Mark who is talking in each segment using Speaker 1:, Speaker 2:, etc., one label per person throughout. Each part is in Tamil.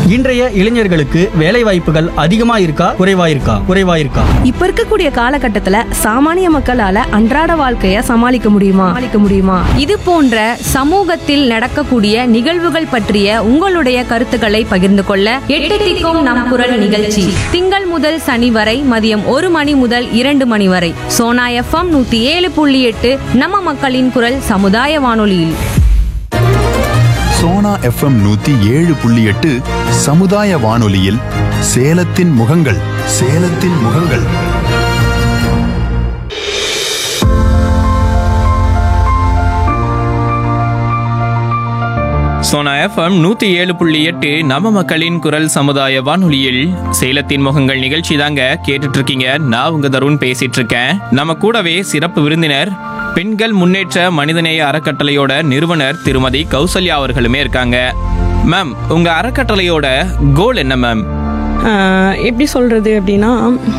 Speaker 1: இன்றைய இளைஞர்களுக்கு வேலை வாய்ப்புகள் அதிகமா இருக்கா குறைவா இருக்கா குறைவா இருக்கா
Speaker 2: இப்ப இருக்கக்கூடிய காலகட்டத்துல சாமானிய மக்களால அன்றாட வாழ்க்கைய சமாளிக்க முடியுமா சமாளிக்க முடியுமா
Speaker 3: இது போன்ற சமூகத்தில் நடக்கக்கூடிய நிகழ்வுகள் பற்றிய உங்களுடைய கருத்துக்களை பகிர்ந்து கொள்ள எட்டு திக்கும் நம் குரல் நிகழ்ச்சி திங்கள் முதல் சனி வரை மதியம் ஒரு மணி முதல் இரண்டு மணி வரை சோனா எஃப்எம் நூத்தி ஏழு புள்ளி எட்டு நம்ம மக்களின் குரல் சமுதாய வானொலியில்
Speaker 4: சோனா எஃப்எம் நூத்தி ஏழு புள்ளி எட்டு சமுதாய வானொலியில் சேலத்தின் முகங்கள் சேலத்தின் முகங்கள்
Speaker 5: சோனா எஃப்எம் நூத்தி ஏழு புள்ளி எட்டு நம்ம மக்களின் குரல் சமுதாய வானொலியில் சேலத்தின் முகங்கள் நிகழ்ச்சி தாங்க கேட்டுட்டு இருக்கீங்க நான் உங்க தருண் பேசிட்டு இருக்கேன் நம்ம கூடவே சிறப்பு விருந்தினர் பெண்கள் முன்னேற்ற மனிதநேய அறக்கட்டளையோட நிறுவனர் திருமதி கௌசல்யா அவர்களுமே இருக்காங்க மேம் உங்க அறக்கட்டளையோட கோல் என்ன மேம்
Speaker 6: ஆஹ் எப்படி சொல்கிறது அப்படின்னா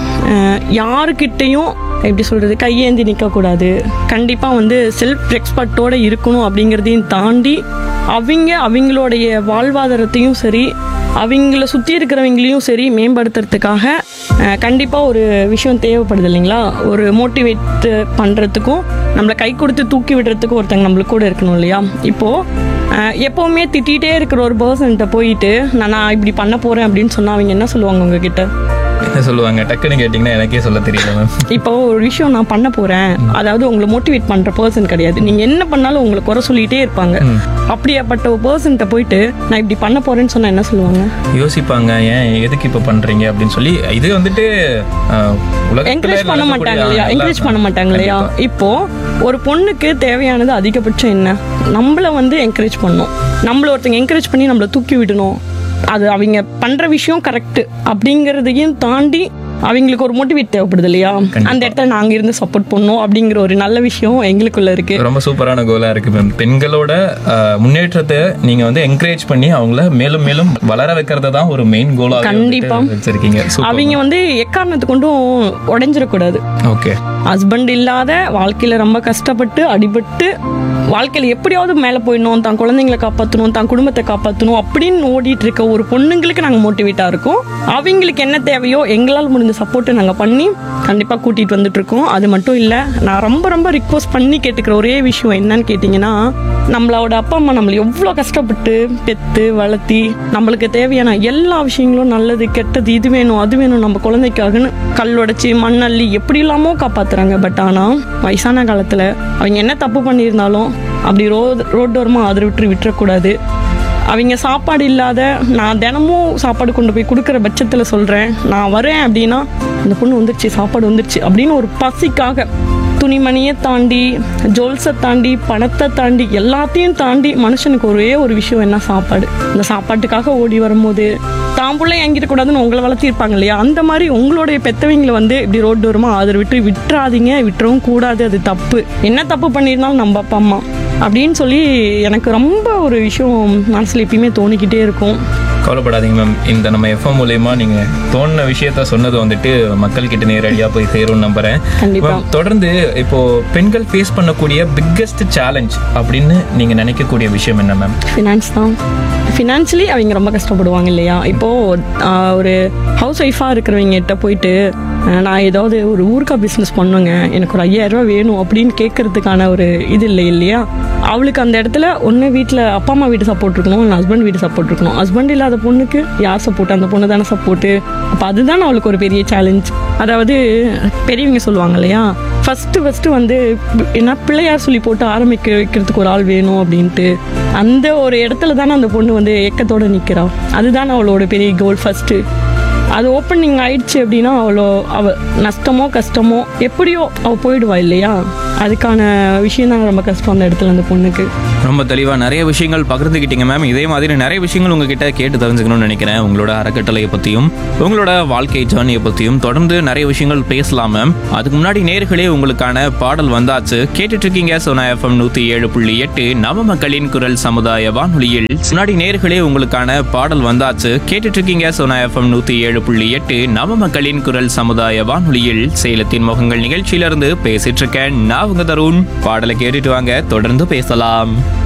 Speaker 6: ஆஹ் யாருக்கிட்டேயும் எப்படி சொல்கிறது கையேந்தி நிற்கக்கூடாது கண்டிப்பாக வந்து செல்ஃப் ரெஸ்பெக்டோடு இருக்கணும் அப்படிங்கிறதையும் தாண்டி அவங்க அவங்களுடைய வாழ்வாதாரத்தையும் சரி அவங்கள சுற்றி இருக்கிறவங்களையும் சரி மேம்படுத்துறதுக்காக கண்டிப்பாக ஒரு விஷயம் தேவைப்படுது இல்லைங்களா ஒரு மோட்டிவேட் பண்ணுறதுக்கும் நம்மளை கை கொடுத்து தூக்கி விடுறதுக்கும் ஒருத்தங்க நம்மளுக்கு கூட இருக்கணும் இல்லையா இப்போது அஹ் எப்பவுமே திட்டிகிட்டே இருக்கிற ஒரு பர்சன்கிட்ட போயிட்டு நான் நான் இப்படி பண்ண போறேன் அப்படின்னு சொன்னா அவங்க என்ன சொல்லுவாங்க உங்ககிட்ட
Speaker 5: என்ன சொல்லுவாங்க டக்குன்னு கேட்டிங்கன்னா எனக்கே சொல்ல தெரியல மேம்
Speaker 6: இப்போ ஒரு விஷயம் நான் பண்ண போறேன் அதாவது உங்களை மோட்டிவேட் பண்ற பர்சன் கிடையாது நீங்க என்ன பண்ணாலும் உங்களை குறை சொல்லிட்டே இருப்பாங்க அப்படியாப்பட்ட ஒரு பர்சன்கிட்ட போயிட்டு நான் இப்படி பண்ண போறேன்னு சொன்னா என்ன சொல்லுவாங்க
Speaker 5: யோசிப்பாங்க ஏன் எதுக்கு இப்ப பண்றீங்க அப்படின்னு சொல்லி இது வந்துட்டு அஹ், உலகத்துல
Speaker 6: என்கரேஜ் பண்ண
Speaker 5: நடக்கக்கூடிய
Speaker 6: மாட்டாங்க இல்லையா
Speaker 5: எல்லா-
Speaker 6: என்கரேஜ் பண்ண மாட்டாங்க இல்லையா
Speaker 5: கண்டிப்பா.
Speaker 6: இப்போ ஒரு பொண்ணுக்கு தேவையானது அதிகபட்சம் என்ன நம்மள வந்து என்கரேஜ் பண்ணணும் நம்மள ஒருத்தங்க என்கரேஜ் பண்ணி நம்மள தூக்கி விடணும் அது அவங்க பண்ற விஷயம் கரெக்ட் அப்படிங்கறதையும் தாண்டி அவங்களுக்கு ஒரு மோட்டிவேட் தேவைப்படுது இல்லையா அந்த இடத்துல நாங்க இருந்து சப்போர்ட் பண்ணோம் அப்படிங்கிற ஒரு நல்ல விஷயம் எங்களுக்குள்ள இருக்கு
Speaker 5: ரொம்ப சூப்பரான கோலா இருக்கு மேம் பெண்களோட அஹ், முன்னேற்றத்தை நீங்க வந்து என்கரேஜ் பண்ணி அவங்கள மேலும் மேலும் வளர வைக்கிறத தான் ஒரு மெயின் கோலா
Speaker 6: கண்டிப்பா.
Speaker 5: வச்சிருக்கீங்க
Speaker 6: அவங்க வந்து எக்காரணத்து கொண்டும் உடைஞ்சிடக்கூடாது
Speaker 5: ஓகே
Speaker 6: ஹஸ்பண்ட் இல்லாத வாழ்க்கையில ரொம்ப கஷ்டப்பட்டு அடிபட்டு வாழ்க்கையில எப்படியாவது மேலே போயிடணும் தான் குழந்தைங்களை காப்பாற்றணும் தான் குடும்பத்தை காப்பாற்றணும் அப்படின்னு ஓடிட்டு இருக்க ஒரு பொண்ணுங்களுக்கு நாங்கள் மோட்டிவேட்டாக இருக்கோம் அவங்களுக்கு என்ன தேவையோ எங்களால் முடிஞ்ச சப்போர்ட்டை நாங்கள் பண்ணி கண்டிப்பாக கூட்டிகிட்டு வந்துட்டு இருக்கோம் அது மட்டும் இல்லை நான் ரொம்ப ரொம்ப ரிக்வஸ்ட் பண்ணி கேட்டுக்கிற ஒரே விஷயம் என்னன்னு கேட்டிங்கன்னா நம்மளோட அப்பா அம்மா நம்மளை எவ்வளோ கஷ்டப்பட்டு பெத்து வளர்த்தி நம்மளுக்கு தேவையான எல்லா விஷயங்களும் நல்லது கெட்டது இது வேணும் அது வேணும் நம்ம குழந்தைக்காகன்னு கல் உடைச்சி மண்ணள்ளி எப்படி இல்லாமோ காப்பாத்துறாங்க பட் ஆனால் வயசான காலத்தில் அவங்க என்ன தப்பு பண்ணியிருந்தாலும் அப்படி ரோடு ரோட்டோரமாக ஆதரவு விட்டு விட்டுறக்கூடாது அவங்க சாப்பாடு இல்லாத நான் தினமும் சாப்பாடு கொண்டு போய் கொடுக்குற பட்சத்தில் சொல்கிறேன் நான் வரேன் அப்படின்னா இந்த பொண்ணு வந்துருச்சு சாப்பாடு வந்துருச்சு அப்படின்னு ஒரு பசிக்காக துணிமணியை தாண்டி ஜுவல்ஸை தாண்டி பணத்தை தாண்டி எல்லாத்தையும் தாண்டி மனுஷனுக்கு ஒரே ஒரு விஷயம் என்ன சாப்பாடு இந்த சாப்பாட்டுக்காக ஓடி வரும்போது தான் பிள்ளை எங்கிடக்கூடாதுன்னு உங்களை வளர்த்திருப்பாங்க இல்லையா அந்த மாதிரி உங்களுடைய பெத்தவங்களை வந்து இப்படி ரோடு ஓரமாக ஆதரவு விட்டு விட்டுறாதீங்க விட்டுறவும் கூடாது அது தப்பு என்ன தப்பு பண்ணியிருந்தாலும் நம்ம அப்பா அம்மா அப்படின்னு சொல்லி எனக்கு ரொம்ப ஒரு விஷயம் மனசில் எப்பயுமே தோணிக்கிட்டே இருக்கும்
Speaker 5: கவலைப்படாதீங்க மேம் இந்த நம்ம எஃப்எம் மூலயமா நீங்க தோணுன விஷயத்த சொன்னது வந்துட்டு மக்கள் கிட்ட நேரடியா போய் சேரும்னு நம்புறேன்
Speaker 6: கண்டிப்பா.
Speaker 5: மேம், தொடர்ந்து இப்போ பெண்கள் ஃபேஸ் பண்ணக்கூடிய பிக்கெஸ்ட் சேலஞ்ச் அப்படின்னு நீங்க நினைக்கக்கூடிய விஷயம் என்ன மேம்
Speaker 6: ஃபினான்ஸ் தான் ஃபினான்ஷியலி அவங்க ரொம்ப கஷ்டப்படுவாங்க இல்லையா இப்போது ஆஹ், ஒரு ஹவுஸ் ஒய்ஃபாக இருக்கிறவங்ககிட்ட போயிட்டு ஆஹ், நான் ஏதாவது ஒரு ஊருக்கா பிஸ்னஸ் பண்ணுங்க எனக்கு ஒரு ஐயாயிரம் ரூபாய் வேணும் அப்படின்னு கேட்கறதுக்கான ஒரு இது இல்லை இல்லையா அவளுக்கு அந்த இடத்துல ஒன்று வீட்டில் அப்பா அம்மா வீட்டு சப்போர்ட் இருக்கணும் இல்லை ஹஸ்பண்ட் வீட்டு சப்போர்ட் இருக்கணும் ஹஸ்பண்ட் இல்லாத பொண்ணுக்கு யார் சப்போர்ட் அந்த பொண்ணு தானே சப்போர்ட்டு அப்போ அதுதான் அவளுக்கு ஒரு பெரிய சேலஞ்ச் அதாவது பெரியவங்க சொல்லுவாங்க இல்லையா ஃபஸ்ட்டு ஃபஸ்ட்டு வந்து என்ன பிள்ளையார் சொல்லி போட்டு ஆரம்பிக்க வைக்கிறதுக்கு ஒரு ஆள் வேணும் அப்படின்ட்டு அந்த ஒரு இடத்துல தானே அந்த பொண்ணு வந்து ஏக்கத்தோட நிற்கிறா அதுதான் அவளோட பெரிய கோல் ஃபஸ்ட்டு அது ஓப்பனிங் ஆயிடுச்சு அப்படின்னா அவ்வளோ அவ நஷ்டமோ கஷ்டமோ எப்படியோ அவள் போயிடுவா இல்லையா அதுக்கான விஷயம் தான் ரொம்ப கஷ்டம் அந்த இடத்துல அந்த பொண்ணுக்கு
Speaker 5: ரொம்ப தெளிவா நிறைய விஷயங்கள் பகிர்ந்துக்கிட்டீங்க மேம் இதே மாதிரி நிறைய விஷயங்கள் உங்ககிட்ட கேட்டு தெரிஞ்சுக்கணும்னு நினைக்கிறேன் உங்களோட அறக்கட்டளையை பத்தியும் உங்களோட வாழ்க்கை ஜேர்னியை பத்தியும் தொடர்ந்து நிறைய விஷயங்கள் பேசலாம் மேம் அதுக்கு முன்னாடி நேர்களே உங்களுக்கான பாடல் வந்தாச்சு கேட்டுட்டு இருக்கீங்க சோனா எஃப்எம் நூத்தி ஏழு புள்ளி எட்டு நவ மக்களின் குரல் சமுதாய வானொலியில் முன்னாடி நேர்களே உங்களுக்கான பாடல் வந்தாச்சு கேட்டுட்டு இருக்கீங்க சோனா எஃப்எம் நூத்தி ஏழு புள்ளி எட்டு நவ மக்களின் குரல் சமுதாய வானொலியில் சேலத்தின் முகங்கள் நிகழ்ச்சியிலிருந்து பேசிட்டு இருக்கேன் நான் உங்க தருண் பாடலை கேட்டுட்டு வாங்க தொடர்ந்து பேசலாம்